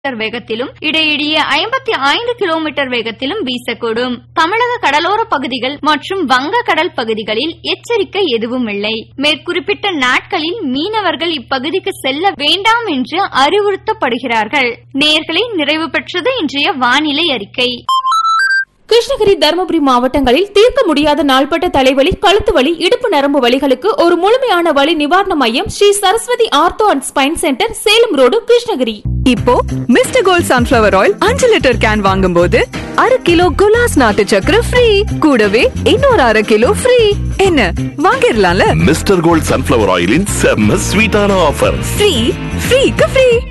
வேகத்திலும் இடையிடையே ஐம்பத்தி ஐந்து கிலோமீட்டர் வேகத்திலும் வீசக்கூடும் தமிழக கடலோர பகுதிகள் மற்றும் வங்க கடல் பகுதிகளில் எச்சரிக்கை எதுவும் இல்லை மேற்குறிப்பிட்ட நாட்களில் மீனவர்கள் இப்பகுதிக்கு செல்ல வேண்டாம் என்று அறிவுறுத்தப்படுகிறார்கள் நேர்களை நிறைவு பெற்றது இன்றைய வானிலை அறிக்கை கிருஷ்ணகிரி தருமபுரி மாவட்டங்களில் தீர்க்க முடியாத நாள்பட்ட தலைவலி கழுத்து வலி இடுப்பு நரம்பு வலிகளுக்கு ஒரு முழுமையான வலி நிவாரண மையம் Sri Saraswathi ortho and spine centre Salem road Krishnagiri இப்போ மிஸ்டர் கோல்ட் சன்ஃபிளவர் ஆயில் அஞ்சு லிட்டர் கேன் வாங்கும்போது அரை கிலோ குலாஸ் நாட்டு சக்கரை ஃப்ரீ கூடவே இன்னொரு அரை கிலோ ஃப்ரீ என்ன வாங்கிடலாம்ல மிஸ்டர் கோல்ட் சன்ஃபிளவர் ஆயிலின் செம்ம ஸ்வீட்டான ஆஃபர் ஃப்ரீ ஃப்ரீக்கு ஃப்ரீ